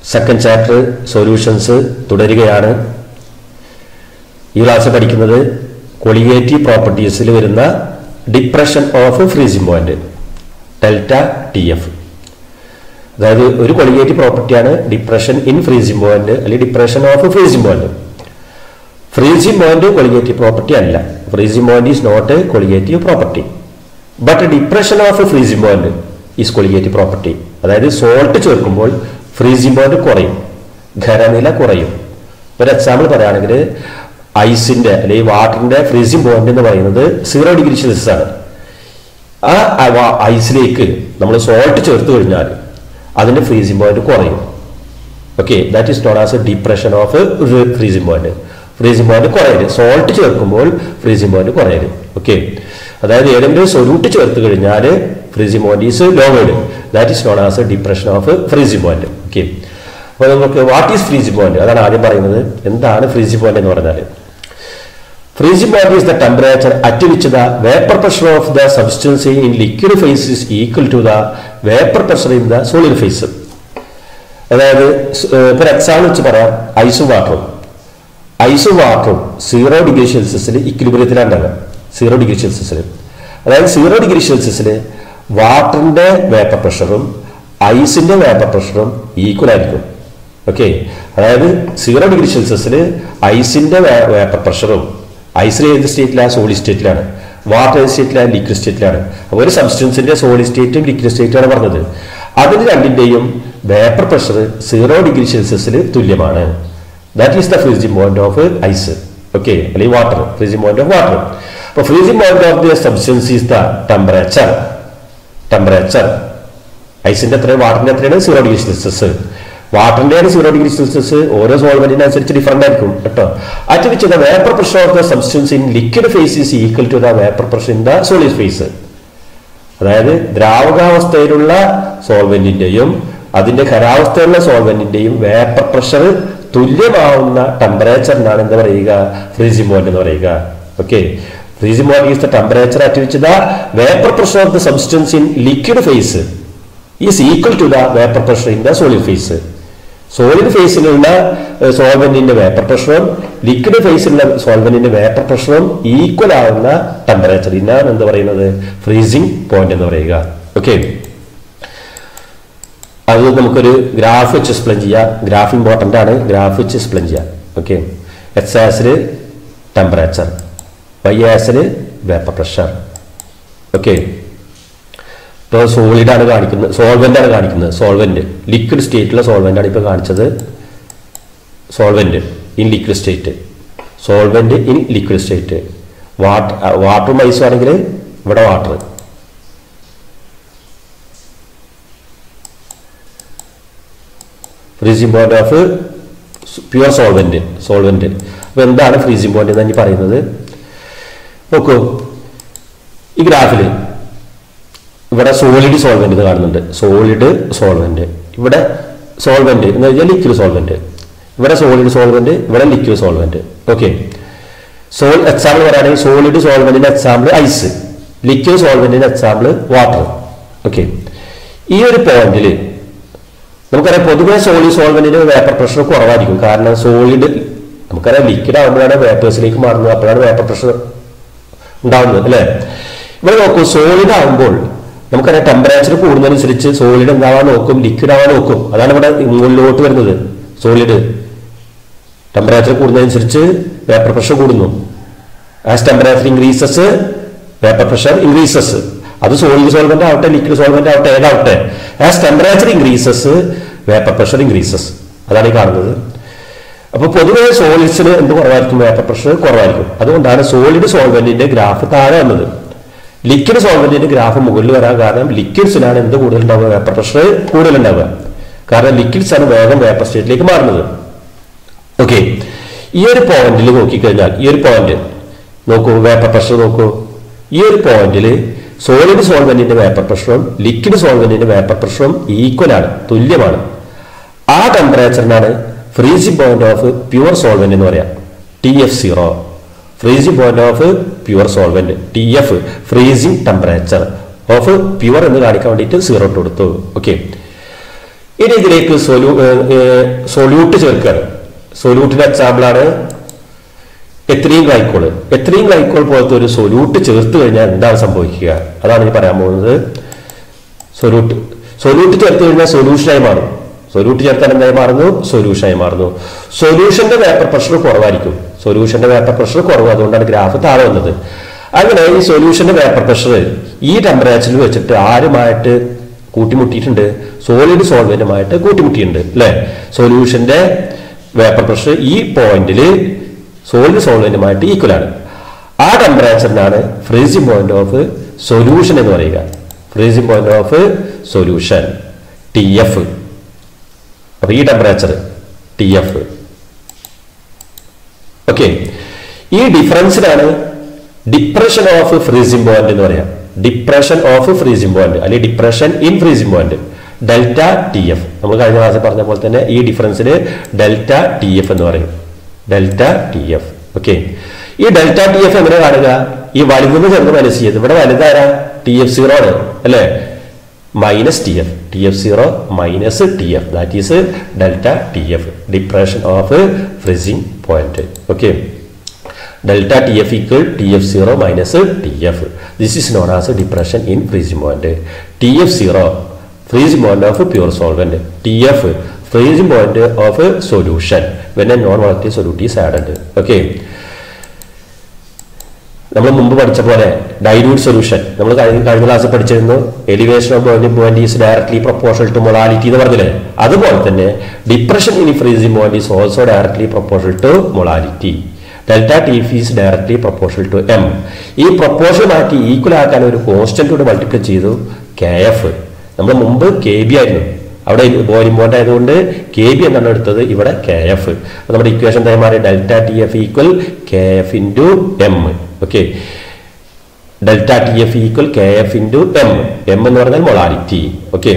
second chapter solutions തുടരുകയാണ് ഈ class പഠിക്കുന്നത് കൊളിഗേറ്റീവ് പ്രോപ്പർട്ടീസിൽ വരുന്ന depression of freezing point delta T F അതായത് ഒരു കൊളിഗേറ്റീവ് പ്രോപ്പർട്ടിയാണ് ഡിപ്രഷൻ ഇൻ ഫ്രീസിംഗ് പോയിന്റ് അല്ലെങ്കിൽ depression of freezing point freezing point colligative property അല്ല freezing point is not a colligative property but depression of freezing point is colligative property അതായത് salt ചേർക്കുമ്പോൾ freezing point കുറയും ഖരനില കുറയും ഒരു example പറയുകയാണെങ്കിൽ ഐസിന്റെ അല്ലെങ്കിൽ വാട്ടറിന്റെ ഫ്രീസിംഗ് പോയിന്റ് എന്ന് പറയുന്നത് സീറോ ഡിഗ്രി സെൽഷ്യസ് ആണ് ആ ഐസിലേക്ക് നമ്മൾ സോൾട്ട് ചേർത്ത് കഴിഞ്ഞാൽ അതിന്റെ ഫ്രീസിംഗ് പോയിന്റ് കുറയും okay that is known as a depression of freezing point freezing point കുറയരുത് സോൾട്ട് ചേർക്കുമ്പോൾ ഫ്രീസിംഗ് പോയിന്റ് കുറയരുത് ഓക്കെ അതായത് ഏതെങ്കിലും സൊല്യൂട്ട് ചേർത്ത് കഴിഞ്ഞാൽ freezing point is lowered that is known as a depression of freezing point okay അപ്പോൾ നമുക്ക് what is freezing point അതാണ് ആദ്യം പറയുന്നത് എന്താണ് ഫ്രീസിംഗ് പോയിന്റ് എന്ന് പറഞ്ഞാൽ freezing point is the temperature at which the vapor pressure of the substance in liquid phase is equal to the vapor pressure in the solid phase അതായത് ഇപ്പോൾ example വെച്ച് പറയാം ഐസും വാട്ടറും ഐസും വാട്ടറും സീറോ ഡിഗ്രി സെൽഷ്യസിൽ ഇക്വിലിബ്രിയത്തിലാണ് ഉണ്ടാവുക zero degree സെൽഷ്യസിൽ അതായത് zero degree സെൽഷ്യസിൽ വാട്ടറിന്റെ വേപ്പർ പ്രഷറും ഐസിന്റെ വേപ്പർ പ്രഷറും ഈക്വൽ ആയിരിക്കും ഓക്കെ അതായത് സീറോ ഡിഗ്രി സെൽഷ്യസിൽ ഐസിന്റെ വേപ്പർ പ്രഷറും ഐസിൽ ഏത് സ്റ്റേറ്റിലാണ് സോളിഡ് സ്റ്റേറ്റിലാണ് വാട്ടർ ഏത് സ്റ്റേറ്റിലാണ് ലിക്വിഡ് സ്റ്റേറ്റിലാണ് അപ്പോൾ ഒരു സബ്സ്റ്റൻസിന്റെ സോളിഡ് സ്റ്റേറ്റും ലിക്വിഡ് സ്റ്റേറ്റുമാണ് പറഞ്ഞത് അതിന് രണ്ടിന്റെയും വേപ്പർ പ്രഷർ സീറോ ഡിഗ്രി സെൽഷ്യസിൽ തുല്യമാണ് that is the freezing point of ice okay അല്ലെങ്കിൽ water freezing point of water അപ്പോൾ freezing point of the substance is the temperature temperature ഐസിന്റെ എത്രയാണ് വാട്ടറിന്റെ എത്രയാണ് സീറോ ഡിഗ്രി സെൽഷ്യസ് വാട്ടറിന്റെയാണ് സീറോ ഡിഗ്രി സെൽഷ്യസ് ഓരോ സോൾവെന്റിന് അനുസരിച്ച് ഡിഫറെന്റ് ആയിരിക്കും കേട്ടോ at which the vapour pressure of the substance in liquid phase is equal to the vapour pressure in the solid phase അതായത് ദ്രാവകാവസ്ഥയിലുള്ള സോൾവെന്റിന്റെയും അതിന്റെ ഖരാവസ്ഥയിലുള്ള സോൾവെന്റിന്റെയും വേപ്പർ പ്രഷർ തുല്യമാവുന്ന ടെമ്പറേച്ചറിനാണ് എന്താ പറയുക ഫ്രീസിംഗ് പോയിന്റ് എന്ന് പറയുക okay freezing point is the temperature at which the vapour pressure of the substance in liquid phase is equal to the vapour pressure in the solid phase solid ഫേസിലുള്ള സോൾവെന്റിന്റെ vapour പ്രഷറും liquid ഫേസിലുള്ള സോൾവെന്റിന്റെ vapour പ്രഷറും equal ആവുന്ന temperature ഇന്നാണ് എന്ത് പറയുന്നത് ഫ്രീസിംഗ് പോയിന്റ് എന്ന് പറയുക ഓക്കെ അത് നമുക്കൊരു ഗ്രാഫ് വെച്ച് എക്സ്പ്ലെയിൻ ചെയ്യാം ഗ്രാഫ് ഇമ്പോർട്ടൻ്റ് ആണ് ഗ്രാഫ് വെച്ച് എക്സ്പ്ലെയിൻ ചെയ്യാം ഓക്കെ എക്സ് ആസിൽ ടെമ്പറേച്ചർ വൈ ആസിൽ വേപ്പർ പ്രഷർ ഓക്കെ ഇപ്പോൾ സോളിഡ് ആണ് കാണിക്കുന്നത് സോൾവെന്റ് ആണ് കാണിക്കുന്നത് സോൾവെന്റ് ലിക്വിഡ് സ്റ്റേറ്റിലുള്ള സോൾവെന്റ് ആണ് ഇപ്പോൾ കാണിച്ചത് solvent in liquid state solvent in liquid state water വാട്ടറും ഐസും ആണെങ്കിൽ ഇവിടെ water freezing point of pure solvent solvent അപ്പൊ എന്താണ് ഫ്രീസിംഗ് പോയിന്റ് എന്ന് ഞാൻ പറയുന്നത് നോക്കൂ ഈ ഗ്രാഫിൽ ഇവിടെ സോളിഡ് സോൾവെന്റ് എന്ന് കാണുന്നുണ്ട് സോളിഡ് സോൾവെന്റ് ഇവിടെ സോൾവെന്റ് എന്ന് പറഞ്ഞാൽ ലിക്വിഡ് സോൾവെന്റ് ഇവിടെ സോളിഡ് സോൾവെന്റ് ഇവിടെ ലിക്വിഡ് സോൾവെന്റ് ഓക്കെ സോൾ എക്സാമ്പിൾ പറയുകയാണെങ്കിൽ സോളിഡ് സോൾവെന്റിന്റെ എക്സാമ്പിൾ ഐസ് ലിക്വിഡ് സോൾവെന്റിന്റെ എക്സാമ്പിൾ വാട്ടർ ഓക്കെ ഈ ഒരു പോയിന്റിൽ നമുക്കറിയാം പൊതുവെ സോളിഡ് സോൾവെന്റിന് വേപ്പർ പ്രഷർ കുറവായിരിക്കും കാരണം സോളിഡ് നമുക്കറിയാം ലിക്വിഡ് ആകുമ്പോഴാണ് വേപ്പേഴ്സിലേക്ക് മാറുന്നത് അപ്പോഴാണ് വേപ്പർ പ്രഷർ ഉണ്ടാവുന്നത് അല്ലേ ഇവിടെ നോക്കൂ സോളിഡ് ആകുമ്പോൾ നമുക്കറിയാം ടെമ്പറേച്ചർ കൂടുന്നതനുസരിച്ച് സോളിഡ് എന്താവാൻ നോക്കും ലിക്വിഡ് ആവാൻ നോക്കും അതാണ് ഇവിടെ മുകളിലോട്ട് വരുന്നത് സോളിഡ് ടെമ്പറേച്ചർ കൂടുന്നതനുസരിച്ച് വേപ്പർ പ്രഷർ കൂടുന്നു as temperature increases vapour pressure increases അത് സോളിഡ് സോൾവെന്റ് ആവട്ടെ ലിക്വിഡ് സോൾവെന്റ് ആവട്ടെ ഏതാവട്ടെ as temperature increases vapour pressure increases അതാണ് ഈ കാണുന്നത് അപ്പോൾ പൊതുവെ സോളിഡ്സിന് എന്ത് കുറവായിരിക്കും വേപ്പർ പ്രഷർ കുറവായിരിക്കും അതുകൊണ്ടാണ് സോളിഡ് സോൾവെന്റിന്റെ ഗ്രാഫ് താഴെ വന്നത് ലിക്വിഡ് സോൾവെന്റിന്റെ ഗ്രാഫ് മുകളിൽ വരാൻ കാരണം ലിക്വിഡ്സിനാണ് എന്ത് കൂടുതൽ ഉണ്ടാവുക വേപ്പർ പ്രഷർ കൂടുതൽ ഉണ്ടാവുക കാരണം ലിക്വിഡ്സ് ആണ് വേഗം വേപ്പർ സ്റ്റേറ്റിലേക്ക് മാറുന്നത് ഓക്കെ ഈ ഒരു പോയിന്റിൽ നോക്കിക്കഴിഞ്ഞാൽ ഈ ഒരു പോയിന്റ് നോക്കൂ വേപ്പർ പ്രഷർ നോക്കൂ ഈ ഒരു പോയിന്റിൽ സോളിഡ് സോൾവെന്റിന്റെ വേപ്പർ പ്രഷറും ലിക്വിഡ് സോൾവെന്റിന്റെ വേപ്പർ പ്രഷറും ഈക്വൽ ആണ് തുല്യമാണ് ആ ടെമ്പറേച്ചറിനാണ് freezing point of pure solvent എന്ന് പറയാം T F zero freezing point of pure solvent T F freezing temperature of pure എന്ന് കാണിക്കാൻ വേണ്ടിയിട്ട് സീറോ ഇട്ട് കൊടുത്തു ഓക്കെ ഇനി ഇതിലേക്ക് സൊല്യൂ സൊല്യൂട്ട് ചേർക്കുകയാണ് സൊല്യൂട്ടിന്റെ എക്സാമ്പിളാണ് എത്രയും ഗ്ലൈക്കോൾ എത്രയും ഗ്ലൈക്കോൾ പോലത്തെ ഒരു സൊല്യൂട്ട് ചേർത്ത് കഴിഞ്ഞാൽ എന്താണ് സംഭവിക്കുക അതാണ് ഇനി പറയാൻ പോകുന്നത് സൊല്യൂട്ട് സൊല്യൂട്ട് ചേർത്ത് കഴിഞ്ഞാൽ സൊല്യൂഷനായി മാറും സൊല്യൂട്ട് ചേർത്താൽ എന്തായി മാറുന്നു സൊല്യൂഷനായി മാറുന്നു സൊല്യൂഷന്റെ വേപ്പർ പ്രഷർ കുറവായിരിക്കും സൊല്യൂഷന്റെ വേപ്പർ പ്രഷർ കുറവ് അതുകൊണ്ടാണ് ഗ്രാഫ് താഴെ വന്നത് അങ്ങനെ ഈ സൊല്യൂഷന്റെ വേപ്പർ പ്രഷർ ഈ ടെമ്പറേച്ചറിൽ വെച്ചിട്ട് ആരുമായിട്ട് കൂട്ടിമുട്ടിയിട്ടുണ്ട് സോളിഡ് സോൾവെന്റുമായിട്ട് കൂട്ടിമുട്ടിയിട്ടുണ്ട് അല്ലെ സൊല്യൂഷന്റെ വേപ്പർ പ്രഷർ ഈ പോയിന്റിൽ സോളിഡ് സോൾവെന്റുമായിട്ട് ഈക്വൽ ആണ് ആ ടെമ്പറേച്ചറിനാണ് ഫ്രീസിംഗ് പോയിന്റ് ഓഫ് സൊല്യൂഷൻ എന്ന് പറയുക freezing point of solution T F അപ്പൊ ഈ ടെമ്പറേച്ചർ ടി എഫ് ഓക്കെ ഈ ഡിഫറൻസിനാണ് ഡിപ്രഷൻ ഓഫ് ഫ്രീസിംഗ് പോയിന്റ് എന്ന് പറയാം ഡിപ്രഷൻ ഓഫ് ഫ്രീസിംഗ് പോയിന്റ് അല്ലെങ്കിൽ depression in freezing point delta T F നമ്മൾ കഴിഞ്ഞ ക്ലാസ്സിൽ പറഞ്ഞ പോലെ തന്നെ ഈ ഡിഫറൻസിന് ഡെൽറ്റ ടി എഫ് എന്ന് പറയും ഡെൽറ്റ ടി എഫ് ഓക്കെ ഈ ഡെൽറ്റ ടി എഫ് എങ്ങനെ കാണുക ഈ വലുതെന്ന് ചെറുത് മനസ്സ് ചെയ്ത് ഇവിടെ വലുതാരാ ടി എഫ് സീറോ ആണ് അല്ലേ minus T F T F zero minus T F that is delta T F depression of freezing point okay delta T F equal T F zero minus T F this is known as depression in freezing point T F zero freezing point of pure solvent T F freezing point of solution when a non വളക്റ്റീവ് solute is added okay നമ്മൾ മുമ്പ് പഠിച്ച പോലെ dilute solution നമ്മൾ കഴിഞ്ഞ കഴിഞ്ഞ ക്ലാസ്സിൽ പഠിച്ചിരുന്നു elevation of boiling point is directly proportional to molality എന്ന് പറഞ്ഞില്ലേ അതുപോലെ തന്നെ depression in freezing point is also directly proportional to molality delta T is directly proportional to M ഈ പ്രൊപ്പോർഷൻ മാറ്റി ഈക്വൽ ആക്കാൻ ഒരു കോൺസ്റ്റന്റോട് മൾട്ടിപ്ലൈ ചെയ്തു കെ എഫ് നമ്മൾ മുമ്പ് കെ ബി ആയിരുന്നു അവിടെ ബോയിലിംഗ് പോയിന്റ് ആയതുകൊണ്ട് കെ ബി എന്നാണ് എടുത്തത് ഇവിടെ കെ എഫ് നമ്മുടെ ഇക്വേഷൻ എന്തായി മാറി delta T F equal K F into M okay delta T F equal K F into M M എന്ന് പറഞ്ഞാൽ മൊളാലിറ്റി ഓക്കെ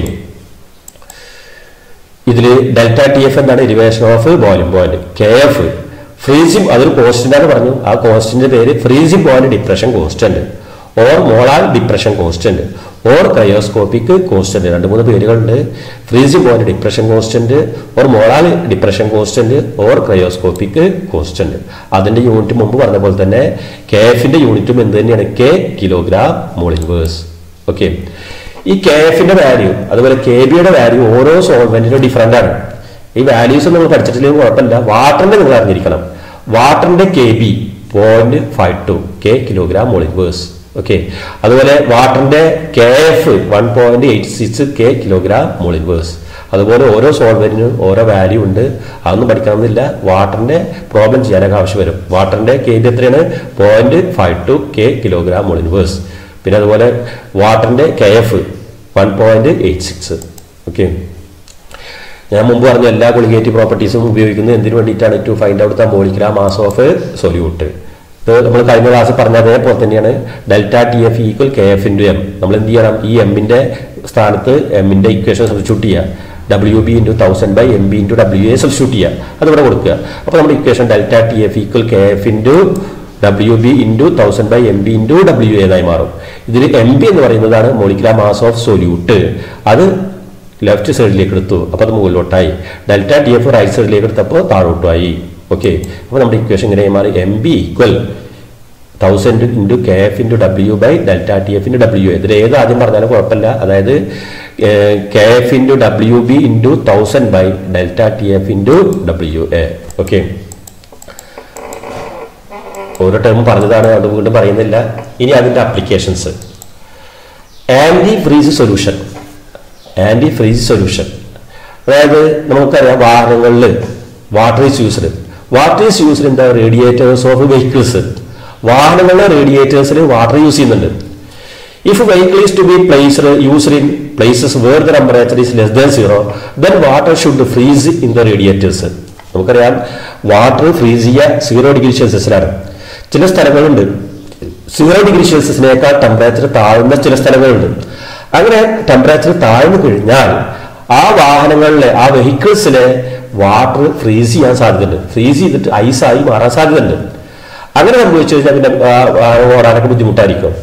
ഇതിൽ ഡെൽറ്റ ടി എഫ് എന്താണ് elevation of boiling point K F freezing അതൊരു constant ആണ് പറഞ്ഞു ആ കോൺസ്റ്റന്റിന്റെ പേര് freezing point depression constant or molar depression constant or cryoscopic constant രണ്ട് മൂന്ന് പേരുകളുണ്ട് freezing point depression constant or molar depression constant or cryoscopic constant അതിന്റെ യൂണിറ്റ് മുമ്പ് പറഞ്ഞ പോലെ തന്നെ കെ എഫിന്റെ യൂണിറ്റും എന്ത് തന്നെയാണ് കെ കിലോഗ്രാം മോളിവേഴ്സ് ഓക്കെ ഈ കെ എഫിന്റെ വാല്യൂ അതുപോലെ കെ ബിയുടെ വാല്യൂ ഓരോ സോൾവെന്റിനും ഡിഫറെന്റ് ആണ് ഈ വാല്യൂസ് നിങ്ങൾ പഠിച്ചിട്ടില്ലെങ്കിൽ കുഴപ്പമില്ല വാട്ടറിന്റെ നിങ്ങൾ അറിഞ്ഞിരിക്കണം വാട്ടറിന്റെ K B point five two K kilogram mole inverse okay അതുപോലെ വാട്ടറിന്റെ K F one point eight six K kilogram mole inverse അതുപോലെ ഓരോ സോൾവെന്റിനും ഓരോ വാല്യൂ ഉണ്ട് അതൊന്നും പഠിക്കണമെന്നില്ല വാട്ടറിന്റെ പ്രോബ്ലം ചെയ്യാനൊക്കെ ആവശ്യം വരും വാട്ടറിന്റെ കെ ബി എത്രയാണ് point five two K kilogram mole inverse പിന്നെ അതുപോലെ വാട്ടറിന്റെ K F one point eight six okay ഞാൻ മുമ്പ് പറഞ്ഞ എല്ലാ കൊളിഗേറ്റീവ് പ്രോപ്പർട്ടീസും ഉപയോഗിക്കുന്നത് എന്തിനു വേണ്ടിയിട്ടാണ് to find out the molecular mass of solute ഇത് നമ്മൾ കഴിഞ്ഞ ക്ലാസ് പറഞ്ഞ അതേപോലെ തന്നെയാണ് delta T F equal K F into M നമ്മൾ എന്ത് ചെയ്യണം ഈ എമ്മിന്റെ സ്ഥാനത്ത് എമ്മിന്റെ ഇക്വേഷൻ സബ്സ്റ്റിറ്റ്യൂട്ട് ചെയ്യുക W B into thousand by M B into W A substitute ചെയ്യുക അതിവിടെ കൊടുക്കുക അപ്പോൾ നമ്മുടെ equation delta T F equal K F into W B into thousand by M B into W എന്നായി മാറും ഇതിൽ എം ബി എന്ന് പറയുന്നതാണ് മോളിക്കുലാർ മാസ് ഓഫ് സൊല്യൂട്ട് അത് ലെഫ്റ്റ് സൈഡിലേക്ക് എടുത്തു അപ്പോൾ അത് മുകളിലോട്ടായി ഡെൽറ്റ ടി എഫ് റൈറ്റ് സൈഡിലേക്ക് എടുത്തപ്പോൾ താഴോട്ടുമായി ഓക്കെ അപ്പോൾ നമ്മുടെ ഇക്വേഷൻ ഇങ്ങനെ മാറി M B equal thousand into K F into W by delta T F into W ഇതിൽ ഏത് ആദ്യം പറഞ്ഞാലും കുഴപ്പമില്ല അതായത് K F into W B into thousand by delta T F into W A okay ഓരോ term പറഞ്ഞതാണ് അത് വീണ്ടും പറയുന്നില്ല ഇനി അതിൻ്റെ applications anti freeze solution anti freeze solution അതായത് നമുക്കറിയാം വാഹനങ്ങളിൽ water is used water is used in the radiators of vehicles വാഹനങ്ങളിലെ റേഡിയേറ്റേഴ്സിൽ വാട്ടർ യൂസ് ചെയ്യുന്നുണ്ട് if vehicle is to be placed used in places where the temperature is less than zero then water should freeze in the radiators നമുക്കറിയാം water freeze ചെയ്യുക zero degree സെൽഷ്യസിലാണ് ചില സ്ഥലങ്ങളുണ്ട് zero degree സെൽഷ്യസിനേക്കാൾ temperature താഴ്ന്ന ചില സ്ഥലങ്ങളുണ്ട് അങ്ങനെ ടെമ്പറേച്ചർ താഴ്ന്നു കഴിഞ്ഞാൽ ആ വാഹനങ്ങളിലെ ആ വെഹിക്കിൾസിലെ വാട്ടർ ഫ്രീസ് ചെയ്യാൻ സാധ്യതയുണ്ട് ഫ്രീസ് ചെയ്തിട്ട് ഐസായി മാറാൻ സാധ്യതയുണ്ട് അങ്ങനെ സംഭവിച്ചു കഴിഞ്ഞാൽ പിന്നെ ആ, ആ, ഓടാനൊക്കെ ബുദ്ധിമുട്ടായിരിക്കും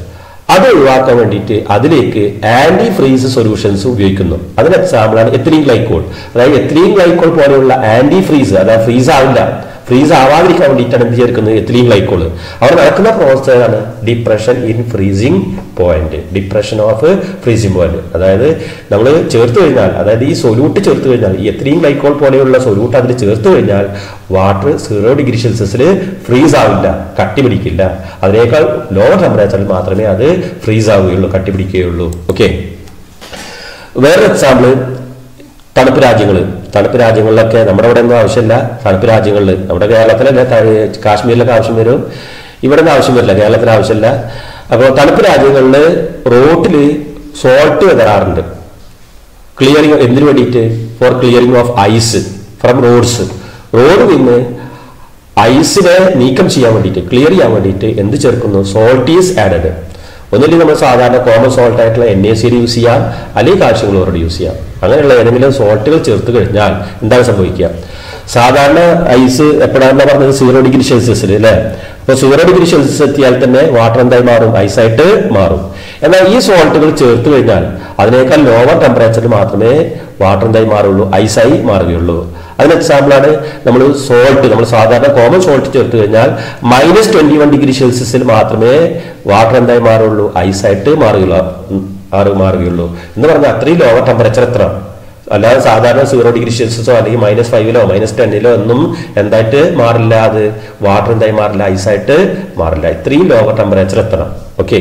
അത് ഒഴിവാക്കാൻ വേണ്ടിയിട്ട് അതിലേക്ക് ആന്റി ഫ്രീസ് സൊല്യൂഷൻസ് ഉപയോഗിക്കുന്നു അതിന് എക്സാമ്പിളാണ് എത്രയും ഗ്ലൈക്കോൾ അതായത് എത്രയും ഗ്ലൈക്കോൾ പോലെയുള്ള ആന്റി ഫ്രീസ് അതായത് ഫ്രീസ് ആവില്ല ഫ്രീസ് ആവാതിരിക്കാൻ വേണ്ടിയിട്ടാണ് എന്ത് ചേർക്കുന്നത് എത്തിലീൻ ഗ്ലൈക്കോൾ അവിടെ നടക്കുന്ന പ്രോസസ്സാണ് depression in freezing point depression of freezing point അതായത് നമ്മൾ ചേർത്ത് കഴിഞ്ഞാൽ അതായത് ഈ സൊല്യൂട്ട് ചേർത്ത് കഴിഞ്ഞാൽ ഈ എത്രയും ഗ്ലൈക്കോൾ പോലെയുള്ള സൊല്യൂട്ട് അതിൽ ചേർത്ത് കഴിഞ്ഞാൽ വാട്ടർ സീറോ ഡിഗ്രി സെൽഷ്യസിൽ ഫ്രീസ് ആവില്ല കട്ടി പിടിക്കില്ല അതിനേക്കാൾ ലോവർ ടെമ്പറേച്ചറിൽ മാത്രമേ അത് ഫ്രീസ് ആവുകയുള്ളൂ കട്ടി പിടിക്കുകയുള്ളൂ ഓക്കെ വേറൊരു എക്സാമ്പിൾ തണുപ്പ് രാജ്യങ്ങൾ തണുപ്പ് രാജ്യങ്ങളിലൊക്കെ നമ്മുടെ ഇവിടെ ഒന്നും ആവശ്യമില്ല തണുപ്പ് രാജ്യങ്ങളിൽ നമ്മുടെ കേരളത്തിലല്ല ത- കാശ്മീരിലൊക്കെ ആവശ്യം വരും ഇവിടെ ഒന്നും ആവശ്യം വരില്ല കേരളത്തിന് ആവശ്യമില്ല അപ്പോൾ തണുപ്പ് രാജ്യങ്ങളിൽ റോട്ടിൽ സോൾട്ട് വിതറാറുണ്ട് ക്ലിയറിംഗ് എന്തിനു വേണ്ടിയിട്ട് for clearing of ice from roads road നിന്ന് ഐസിനെ നീക്കം ചെയ്യാൻ വേണ്ടിയിട്ട് ക്ലിയർ ചെയ്യാൻ വേണ്ടിയിട്ട് എന്ത് ചേർക്കുന്നു സോൾട്ട് ഈസ് ആഡഡ് ഒന്നില്ലെങ്കിൽ നമ്മൾ സാധാരണ കോമൺ സോൾട്ട് ആയിട്ടുള്ള എൻ എ സി യൂസ് ചെയ്യാം അല്ലെങ്കിൽ കാൽഷ്യം ക്ലോറൈഡ് യൂസ് ചെയ്യാം അങ്ങനെയുള്ള ഏതെങ്കിലും സോൾട്ടുകൾ ചേർത്ത് കഴിഞ്ഞാൽ എന്താണ് സംഭവിക്കുക സാധാരണ ഐസ് എപ്പോഴാണ് പറഞ്ഞത് സീറോ ഡിഗ്രി സെൽഷ്യസിൽ അല്ലേ അപ്പൊ സീറോ ഡിഗ്രി സെൽഷ്യസ് എത്തിയാൽ തന്നെ വാട്ടർ എന്തായി മാറും ഐസായിട്ട് മാറും എന്നാൽ ഈ സോൾട്ടുകൾ ചേർത്ത് കഴിഞ്ഞാൽ അതിനേക്കാൾ ലോവർ ടെമ്പറേച്ചറിൽ മാത്രമേ വാട്ടർ എന്തായി മാറുള്ളൂ ഐസായി മാറുകയുള്ളൂ അതിന് എക്സാമ്പിളാണ് നമ്മൾ സോൾട്ട് നമ്മൾ സാധാരണ കോമൺ സോൾട്ട് ചേർത്ത് കഴിഞ്ഞാൽ മൈനസ് ട്വന്റി വൺ ഡിഗ്രി സെൽഷ്യസിൽ മാത്രമേ വാട്ടർ എന്തായി മാറുള്ളൂ ഐസായിട്ട് മാറുകയുള്ളൂ ഉം, ആറ് മാറുകയുള്ളൂ എന്ന് പറഞ്ഞാൽ അത്രയും ലോവർ ടെമ്പറേച്ചർ എത്ര അല്ലാതെ സാധാരണ സീറോ ഡിഗ്രി സെൽഷ്യസോ അല്ലെങ്കിൽ മൈനസ് ഫൈവിലോ മൈനസ് ടെന്നിലോ ഒന്നും എന്തായിട്ട് മാറില്ല അത് വാട്ടർ എന്തായി മാറില്ല ഐസായിട്ട് മാറില്ല ഇത്രയും ലോവർ ടെമ്പറേച്ചർ എത്തണം ഓക്കെ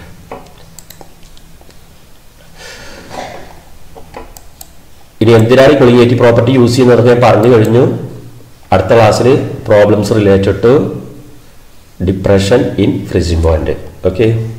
ഇനി എന്തിനാണ് കൊളിഗേറ്റീവ് പ്രോപ്പർട്ടി യൂസ് ചെയ്യുന്നത് ഞാൻ പറഞ്ഞു കഴിഞ്ഞു അടുത്ത ക്ലാസ്സിൽ problems related to depression in freezing point okay